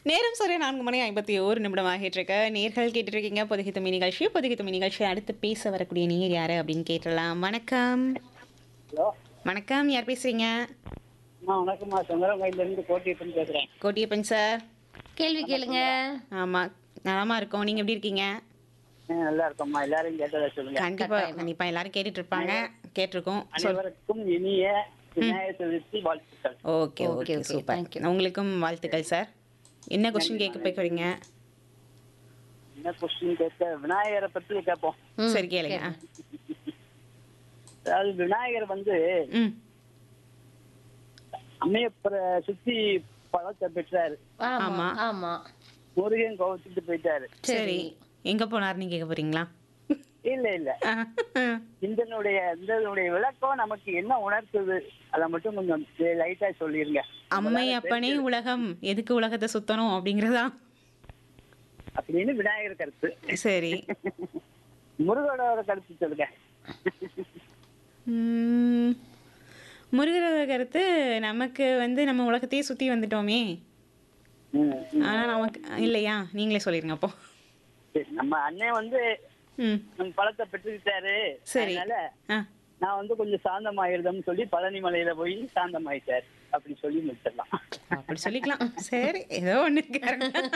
நேரம் சரியா நான்கு மணி ஐம்பத்தி ஒரு நிமிடம் ஆகிட்டு இருக்கு நேர்கள் கேட்டுட்டு இருக்கீங்க பொதுகி தும்மி நிகழ்ச்சி பொதுகி தும்மி நிகழ்ச்சி அடுத்து பேச வரக்கூடிய நீர் யாரு அப்படின்னு கேட்டலாம் வணக்கம் ஹலோ வணக்கம் யார் பேசுறீங்க அம்மா வணக்கம்மா சங்கரங்கோயிலேருந்து கோட்டியப்பன் பேசுகிறேன் கோட்டியப்பன் சார் கேள்வி கேளுங்க ஆமா நலமா இருக்கோம் நீங்க எப்படி இருக்கீங்க நல்லா இருக்கோம்மா எல்லாரும் கேட்டதை சொல்லுங்க கண்டிப்பா கண்டிப்பா எல்லாரும் கேட்டுட்டு இருப்பாங்க கேட்டிருக்கோம் சொல் அனைவருக்கும் இனிய விநாயகர் சதுர்த்தி வாழ்த்துக்கள் okay Okay, okay okay, super thank you. உங்களுக்கும் வாழ்த்துக்கள் சார் என்ன கொஸ்டின் கேட்க போய்க்கிறீங்க என்ன கொஸ்டின் கேட்க விநாயகரை பற்றி கேட்போம் ம், சரி கேளுங்க அதாவது விநாயகர் வந்து ம் அம்மையப்பரை சுத்தி பழத்தை பெற்றாரு ஆமா ஆமா. ஆமா முருகன் கோவத்துட்டு போயிட்டாரு சரி எங்க போனாருன்னு கேட்க போறீங்களா இல்ல இல்ல இதனுடைய இதனுடைய விளக்கம் நமக்கு என்ன உணர்த்துது அதை மட்டும் கொஞ்சம் லைட்டா சொல்லிருங்க அம்மை அப்பனே உலகம் எதுக்கு உலகத்தை சுத்தணும் அப்படிங்கறதா அப்படின்னு விநாயகர் கருத்து சரி முருகனோட கருத்து சொல்லுங்க உம், முருகரோட கருத்து நமக்கு வந்து நம்ம உலகத்தையே சுத்தி வந்துட்டோமே ம். ஆனா நமக்கு இல்லையா நீங்களே சொல்லிருங்க அப்போ சரி, நம்ம அண்ணன் வந்து ம் நம்ம பழத்தை பெற்றுக்கிட்டாரு சரி. அதனால ஆ நான் வந்து கொஞ்சம் சாந்தமாயிருந்தோம்னு சொல்லி பழனி மலையில போய் சாந்தமாயிட்டார் அப்படி சொல்லி முடிச்சிடலாம் அப்படி சொல்லிக்கலாம் சரி ஏதோ ஒண்ணு